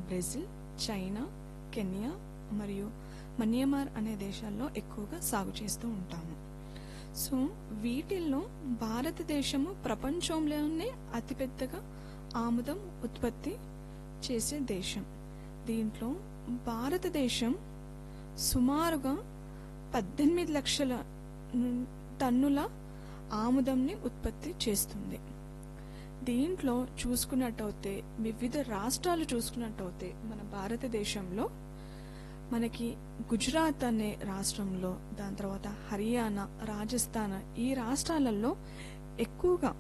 Brazil China Kenya మరియు మన్యమార్ అనే దేశాల్లో ఎక్కువగా సాగు చేస్తూ ఉంటాము సో వీటిల్లో భారతదేశము ప్రపంచంలోనే అతిపెద్దగా ఆముదం ఉత్పత్తి చేసే దేశం దీంట్లో భారతదేశం సుమారుగా పద్దెనిమిది లక్షల ను- టన్నుల ఆముదంని ఉత్పత్తి చేస్తుంది దీంట్లో చూసుకున్నట్టయితే వివిధ రాష్ట్రాలు చూసుకున్నట్టయితే మన భారతదేశంలో మనకి గుజరాత్ అనే రాష్ట్రంలో దాని తర్వాత హర్యానా రాజస్థాన్ ఈ రాష్ట్రాలలో ఎక్కువగా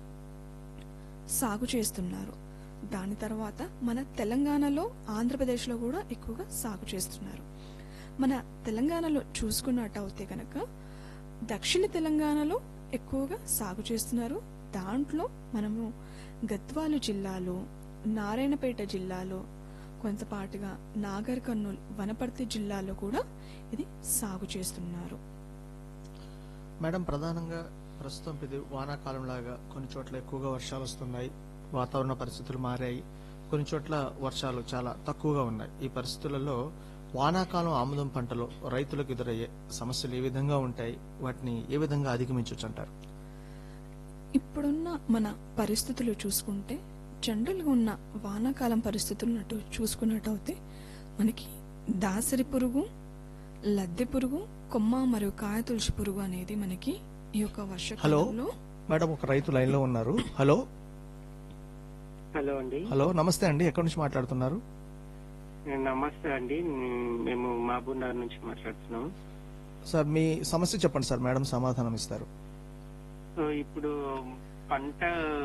సాగు చేస్తున్నారు దాని తర్వాత మన తెలంగాణలో ఆంధ్రప్రదేశ్లో కూడా ఎక్కువగా సాగు చేస్తున్నారు మన తెలంగాణలో చూసుకున్నట్టయితే కనుక దక్షిణ తెలంగాణలో ఎక్కువగా సాగు చేస్తున్నారు దాంట్లో మనము గద్వాలు జిల్లాలో నారాయణపేట జిల్లాలో కొంతపాటుగా నాగర్ కర్నూల్ వనపర్తి జిల్లాలో కూడా ఇది సాగు చేస్తున్నారు మేడం ప్రధానంగా ప్రస్తుతం ఇది వానాకాలం లాగా కొన్ని చోట్ల ఎక్కువగా వర్షాలు వస్తున్నాయి వాతావరణ పరిస్థితులు మారాయి కొన్ని చోట్ల వర్షాలు చాలా తక్కువగా ఉన్నాయి ఈ పరిస్థితులలో వానాకాలం ఆముదం పంటలో రైతులకు ఎదురయ్యే సమస్యలు ఏ విధంగా ఉంటాయి వాటిని ఏ విధంగా అధిగమించవచ్చు అంటారు ఇప్పుడున్న మన పరిస్థితులు చూసుకుంటే జనరల్గా ఉన్న వానాకాలం పరిస్థితులను అటు చూసుకున్నట్టయితే మనకి దాసరి పురుగు లద్దె పురుగు కొమ్మ మరియు కాయ తులసి పురుగు అనేది మనకి ఈ యొక్క వర్షకాలంలో మేడం ఒక రైతు లైన్ లో ఉన్నారు హలో హలో అండి హలో నమస్తే అండి ఎక్కడి నుంచి మాట్లాడుతున్నారు నమస్తే అండి మేము మహబూబ్నగర్ నుంచి మాట్లాడుతున్నాం సార్ మీ సమస్య చెప్పండి సార్ మేడం సమాధానం ఇస్తారు సో ఇప్పుడు పంట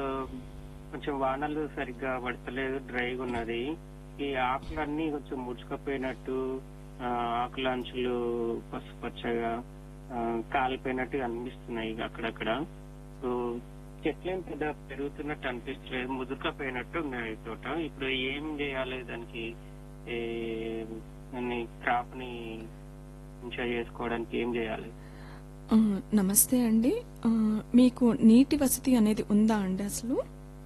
కొంచెం వానలు సరిగ్గా పడతలేదు డ్రైగా ఉన్నది ఈ ఆకులన్నీ కొంచెం ముడుచుకపోయినట్టు ఆ, ఆకుల అంచులు పసుపచ్చగా ఆ, కాలిపోయినట్టు అనిపిస్తున్నాయి ఇక అక్కడక్కడ సో చెట్లేం పెద్ద పెరుగుతున్నట్టు అనిపిస్తలేదు ముదురుకపోయినట్టు ఉన్నాయి తోట ఇప్పుడు ఏం చేయాలి దానికి ఏ, దాన్ని క్రాప్ ని మంచిగా చేసుకోవడానికి ఏం చేయాలి ఆ, నమస్తే అండి ఆ, మీకు నీటి వసతి అనేది ఉందా అండి అసలు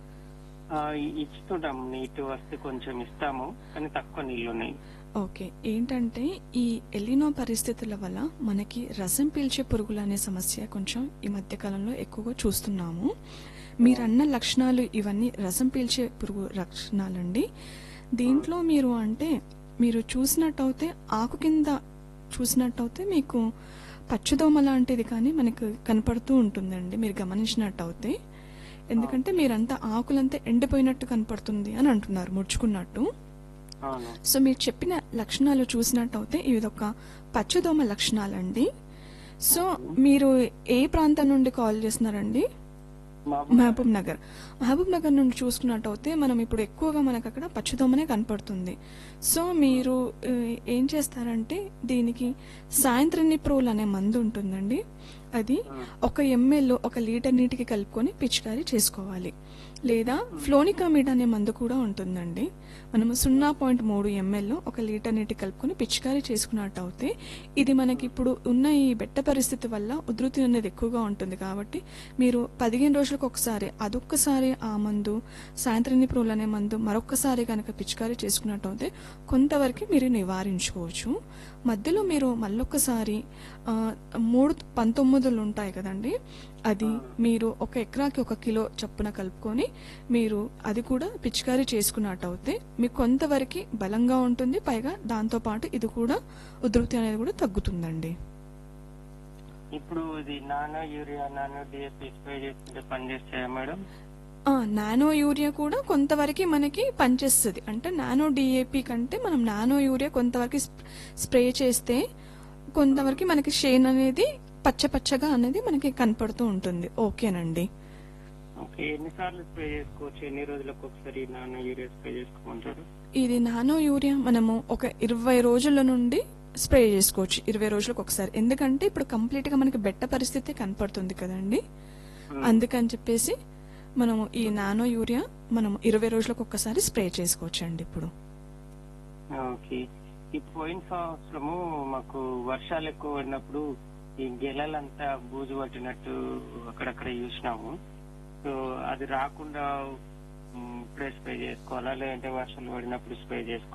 ఆ, ఇ- ఇస్తుంటాం నీటి వస్తే కొంచెం ఇస్తాము కానీ తక్కువ నీళ్లు ఉన్నాయి ఓకే ఏంటంటే ఈ ఎలినో పరిస్థితుల వల్ల మనకి రసం పీల్చే పురుగులు అనే సమస్య కొంచెం ఈ మధ్య కాలంలో ఎక్కువగా చూస్తున్నాము మీరన్న లక్షణాలు ఇవన్నీ రసం పీల్చే పురుగు లక్షణాలండి దీంట్లో మీరు అంటే మీరు చూసినట్టయితే ఆకు కింద చూసినట్టయితే మీకు పచ్చదోమ లాంటిది కానీ మనకు కనపడుతూ ఉంటుందండి మీరు గమనించినట్టయితే ఎందుకంటే మీరంతా ఆకులంతా ఎండిపోయినట్టు కనపడుతుంది అని అంటున్నారు ముడుచుకున్నట్టు అవును సో మీరు చెప్పిన లక్షణాలు చూసినట్టయితే ఇవి ఒక పచ్చదోమ లక్షణాలండి సో మీరు ఏ ప్రాంతం నుండి కాల్ చేస్తున్నారండి మహబూబ్ మహబూబ్ నగర్ మహబూబ్ నగర్ నుండి చూసుకున్నట్టయితే మనం ఇప్పుడు ఎక్కువగా మనకు అక్కడ పచ్చదోమనే కనపడుతుంది సో మీరు ఏ, ఏం చేస్తారంటే దీనికి సాయంత్రం ప్రోల్ అనే మందు ఉంటుందండి అది ఒక ఎంఎల్ ఒక లీటర్ నీటికి కలుపుకొని పిచికారీ చేసుకోవాలి లేదా ఫ్లోనికామిడ్ అనే మందు కూడా ఉంటుందండి మనము సున్నా పాయింట్ మూడు ఎంఎల్ ఒక లీటర్ నీటి కలుపుకొని పిచికారీ చేసుకున్నట్టు అయితే ఇది మనకి ఇప్పుడు ఉన్న ఈ బెట్ట పరిస్థితి వల్ల ఉధృతి అనేది ఎక్కువగా ఉంటుంది కాబట్టి మీరు పదిహేను రోజులకు ఒకసారి అదొక్కసారి ఆ మందు సాయంత్రం ప్రోల్ అనే మందు మరొక్కసారి కనుక పిచికారీ చేసుకున్నట్టు అయితే కొంతవరకు మీరు నివారించుకోవచ్చు మధ్యలో మీరు మళ్ళొక్కసారి ఆ, మూడు పంతొమ్మిదిలు ఉంటాయి కదండి అది మీరు ఒక ఎకరాకి ఒక కిలో చప్పున కలుపుకొని మీరు అది కూడా పిచికారీ చేసుకున్నట్టయితే మీకు కొంతవరకు బలంగా ఉంటుంది పైగా దాంతో పాటు ఇది కూడా ఉధృతి అనేది కూడా తగ్గుతుందండి ఇప్పుడు ఇది nano urea nano DSP spray చేస్తుంటే పని చేస్తాయా మేడం ఆ, నానో యూరియా కూడా కొంతవరకు మనకి పనిచేస్తుంది అంటే నానో డిఏపి కంటే మనం నానో యూరియా కొంతవరకు స్ప్- స్ప్రే చేస్తే కొంతవరకు మనకి షేన్ అనేది పచ్చ పచ్చగా అనేది మనకి కనపడుతూ ఉంటుంది ఓకేనండి ఓకే ఎన్నిసార్లు స్ప్రే చేసుకోవచ్చు ఎన్ని రోజులకు ఒకసారి నానో యూరియా స్ప్రే చేసుకోమంటారు ఇది నానో యూరియా మనము ఒక ఇరవై రోజుల నుండి స్ప్రే చేసుకోవచ్చు ఇరవై రోజులకు ఒకసారి ఎందుకంటే ఇప్పుడు కంప్లీట్ గా మనకి బెట్ట పరిస్థితి కనపడుతుంది కదండి అందుకని చెప్పేసి మనము ఈ నానో యూరియా మనం ఇరవై రోజులకు ఒక్కసారి స్ప్రే చేసుకోవచ్చు అండి ఇప్పుడు ఓకే ఈ పోయిన సంవత్సరము మాకు వర్షాలు ఎక్కువ పడినప్పుడు ఈ గెలలంతా బూజు పట్టినట్టు అక్కడక్కడ చూసినాము సో అది రాకుండా మ్, ఇప్పుడే స్ప్రే చేసుకోవాలా లేదంటే వర్షాలు పడినప్పుడు స్ప్రే చేసుకోవాలా